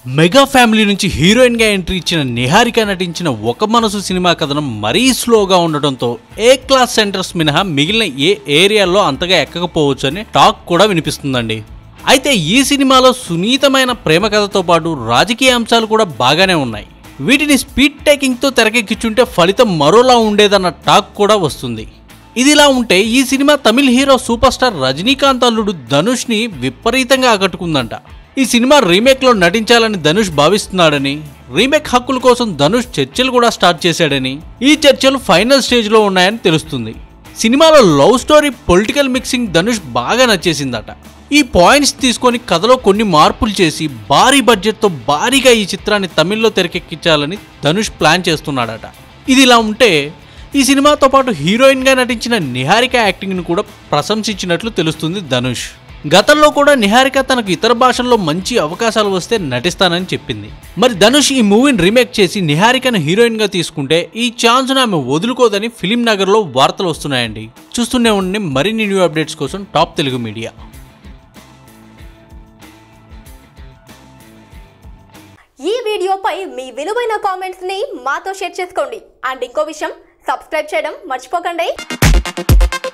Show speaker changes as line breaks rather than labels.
mega family నుంచి heroine గా entry ఇచ్చిన నిహారిక నటించిన ఒక మనసు సినిమా కథనం మరీ స్లోగా ఉండటంతో ఏ క్లాస్ సెంటర్స్ మినహా మిగిలిన ఏ ఏరియాల్లో అంతగా ఎక్కకపోవచ్చు అని టాక్ కూడా వినిపిస్తుందండి అయితే ఈ సినిమాలో సునీతమైన ప్రేమ కథతో పాటు రాజకీయ అంశాలు కూడా బాగానే ఉన్నాయి వీటిని స్పీడ్ టేకింగ్తో తెరకెక్కించుంటే ఫలితం మరోలా ఉండేదన్న టాక్ కూడా వస్తుంది ఇదిలా ఉంటే ఈ సినిమా తమిళ హీరో సూపర్ స్టార్ రజనీకాంత్ అల్లుడు ధనుష్ని విపరీతంగా ఆకట్టుకుందంట ఈ సినిమా రీమేక్లో నటించాలని ధనుష్ భావిస్తున్నాడని రీమేక్ హక్కుల కోసం ధనుష్ చర్చలు కూడా స్టార్ట్ చేశాడని ఈ చర్చలు ఫైనల్ స్టేజ్లో ఉన్నాయని తెలుస్తుంది సినిమాలో love story political mixing Dhanush బాగా నచ్చేసిందట ఈ పాయింట్స్ తీసుకొని కథలో కొన్ని మార్పులు చేసి భారీ బడ్జెట్తో భారీగా ఈ చిత్రాన్ని తమిళ్లో తెరకెక్కించాలని ధనుష్ ప్లాన్ చేస్తున్నాడట ఇది ఇలా ఉంటే ఈ సినిమాతో పాటు హీరోయిన్గా నటించిన నిహారిక యాక్టింగ్ను కూడా ప్రశంసించినట్లు తెలుస్తుంది ధనుష్ గతంలో కూడా నిహారిక తనకు ఇతర భాషల్లో మంచి అవకాశాలు వస్తే నటిస్తానని చెప్పింది మరి ధనుష్ ఈ మూవీని రీమేక్ చేసి నిహారికను హీరోయిన్గా తీసుకుంటే ఈ ఛాన్స్ను ఆమె వదులుకోదని ఫిలిం నగర్లో వార్తలు వస్తున్నాయండి చూస్తూనే ఉండి మరిన్ని న్యూ అప్డేట్స్ కోసం టాప్ తెలుగు మీడియా
ఈ వీడియోపై మీ విలువైన కామెంట్స్ ని మాతో షేర్ చేసుకోండి అండ్ ఇంకో విషయం సబ్స్క్రైబ్ చేయడం మర్చిపోకండి